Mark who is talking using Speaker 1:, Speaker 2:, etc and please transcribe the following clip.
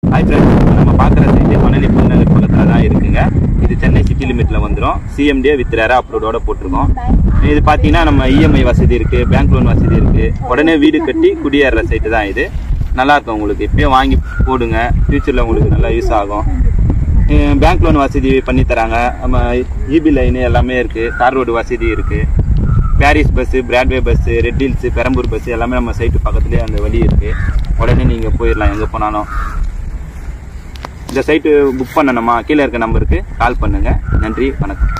Speaker 1: hi friends நம்ம பார்க்குற site Manali Pudunagar பக்கத்தில் தான் இருக்குங்க இது சென்னை சிட்டி லிமிட்டில் வந்துடும் சிஎம்டியே வித் ரேரா அப்லோடோட போட்டிருக்கோம் இது பார்த்தீங்கன்னா நம்ம இஎம்ஐ வசதி இருக்குது பேங்க் லோன் வசதி இருக்குது உடனே வீடு கட்டி குடியேற சைட்டு தான் இது நல்லா இருக்கும் உங்களுக்கு இப்பயே வாங்கி போடுங்க ஃப்யூச்சரில் உங்களுக்கு நல்லா யூஸ் ஆகும் பேங்க் லோன் வசதி பண்ணி தராங்க நம்ம இபி லைனு எல்லாமே இருக்குது கார் ரோடு வசதி இருக்குது Parrys bus Broadway bus Red Hills Perambur bus எல்லாமே நம்ம சைட்டு பக்கத்துலேயே அந்த வழி இருக்குது உடனே நீங்கள் போயிடலாம் எங்கே போனாலும் இந்த சைட்டு புக் பண்ணணுமா கீழே இருக்க நம்பருக்கு கால் பண்ணுங்கள் நன்றி வணக்கம்